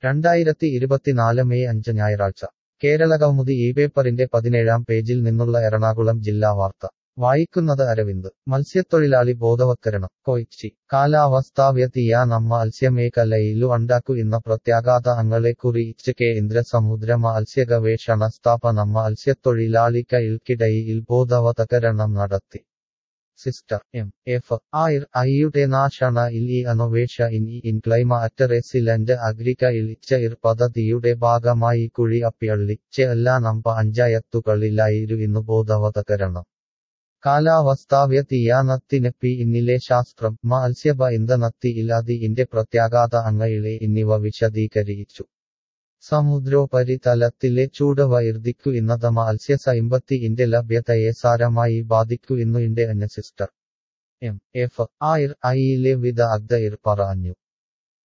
രണ്ടായിരത്തി ഇരുപത്തിനാല് മെയ് അഞ്ച് ഞായറാഴ്ച കേരളകൗമുദി ഈ പേപ്പറിന്റെ പതിനേഴാം പേജിൽ നിന്നുള്ള എറണാകുളം ജില്ലാ വാർത്ത വായിക്കുന്നത് അരവിന്ദ് മത്സ്യത്തൊഴിലാളി ബോധവത്കരണം കൊയിച്ചി കാലാവസ്ഥാ വ്യതിയാനം മത്സ്യമേഖലയിലു ഉണ്ടാക്കു ഇന്ന പ്രത്യാഘാത അങ്ങളെ കുറിച്ച് കേന്ദ്ര സമുദ്ര മത്സ്യഗവേഷണ സ്ഥാപനം മത്സ്യത്തൊഴിലാളികൾക്കിടയിൽ ബോധവത്കരണം നടത്തി സിസ്റ്റർ എം എഫ് ആയിർ ഐയുടെ national innovations in climate resilient agriculture പദ്ധതിയുടെ ഭാഗമായി കുഴി അപ്പിയള്ളിച്ച് എല്ലാ നമ്പ പഞ്ചായത്തുകളിലായിരു ഇന്നു ബോധവത്കരണം കാലാവസ്ഥാ വ്യതിയാനത്തിന് പി ഇന്നിലെ ശാസ്ത്രം മത്സ്യബ ഇന്ധനത്തി ഇല്ലാതി ഇന്റെ പ്രത്യാഘാത അങ്ങയിലെ എന്നിവ വിശദീകരിച്ചു സമുദ്രോപരിതലത്തിലെ ചൂട് വർദ്ധിക്കു ഇന്നത് മത്സ്യ സമ്പത്തി ഇന്റെ ലഭ്യതയെ സാരമായി ബാധിക്കു ഇന്നു ഇന്റെ അന്യ സിസ്റ്റർ എം എഫ് ആയിർ ഐയിലെ വിദഗ്ധർ പറഞ്ഞു